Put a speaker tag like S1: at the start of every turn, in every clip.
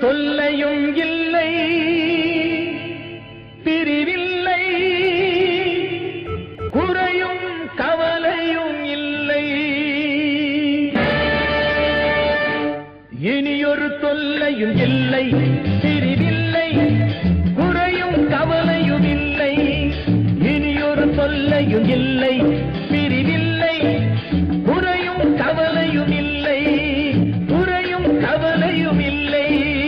S1: தொல்லையும் இல்லை பிரிவில்லை குறையும் கவலையும் இல்லை இனியொரு தொல்லையும் இல்லை பிரிவில்லை குறையும் கவலையும் இல்லை இனியொரு தொல்லையும் இல்லை பிரிவில்லை குறையும் கவலையும் இல்லை குறையும் கவலையும் இல்லை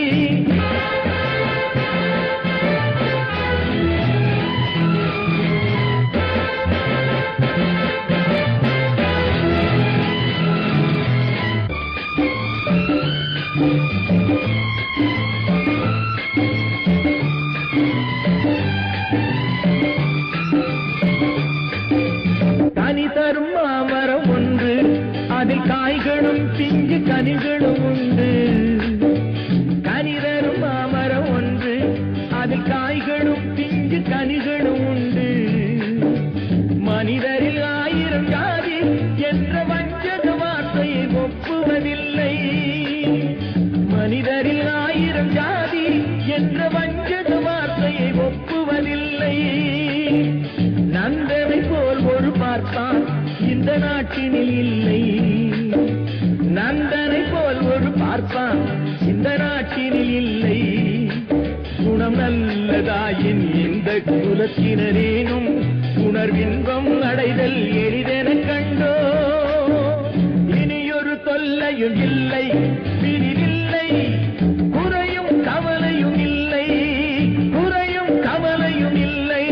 S1: கனி தரும் மாமரம் ஒன்று அதில் காய்களும் பிஞ்சு கனிகளும் உண்டு கனி தரும் மாமரம் ஒன்று அதில் காய்களும் பிஞ்சு கனிகளும் உண்டு மனிதரில் ஆயிரம் ஜாதி என்ற வஞ்சக வார்த்தையை ஒப்புவதில்லை மனிதரில் ஆயிரம் ஜாதி என்ற வஞ்சக வார்த்தையை ஒப்புவதில்லை நந்தனை போல் ஒரு பார்ப்பான் இந்த நாட்டினில் இல்லை நந்தனை போல் ஒரு பார்ப்பான் இந்த நாட்டினில் இல்லை குணம் நல்லதாயின் இந்த குலத்தினரேனும் உணர்வின்பம் அடைதல் எளிதென கண்டோ இனியொரு தொல்லையும் இல்லை பிரிவில்லை குறையும் கவலையும் இல்லை குறையும் கவலையும் இல்லை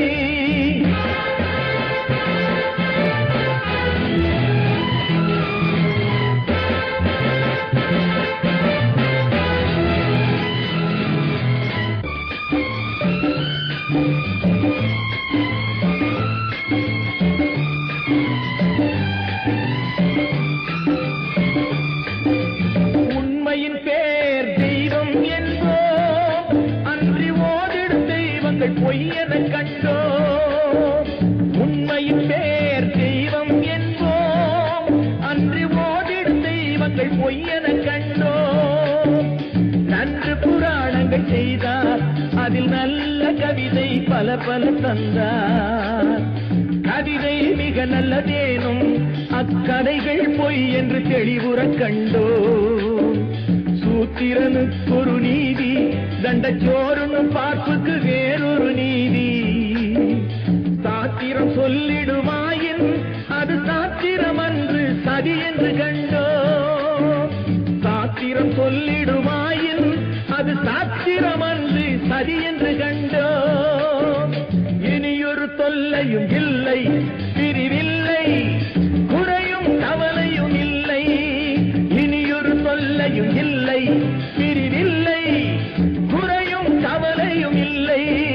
S1: உண்மையின் பேர் தெய்வம் என்போம் அன்றி ஓதிடும் தெய்வங்கள் பொய்யென கண்டோ உண்மையின் பேர் தெய்வம் என்போம் அன்றி ஓதிடும் தெய்வங்கள் பொய்யென கண்டோ நன்று புராணங்கள் செய்தார் அதில் நல்ல கவிதை பல பல தந்தார் கவிதை மிக நல்லதேனும் அக்கதைகள் பொய் என்று தெளிவுறக் கண்டோ சூத்திரனுக்கு ஒரு நீதி தண்டச்சோறுன்னு பார்ப்புக்கு வேறொரு நீதி சாத்திரம் சொல்லிடுமாயின் அது சாத்திரம் அன்று சதி என்று கண்டோ சாத்திரம் சொல்லிடுமாயின் அது சாத்திரம் அன்று சதி என்று கண்டோ இனியொரு தொல்லையும் இல்லை பிரிவில்லை குறையும் கவலையும் இல்லை இனியொரு தொல்லையும் இல்லை பிரிவில்லை குறையும் கவலையும் இல்லை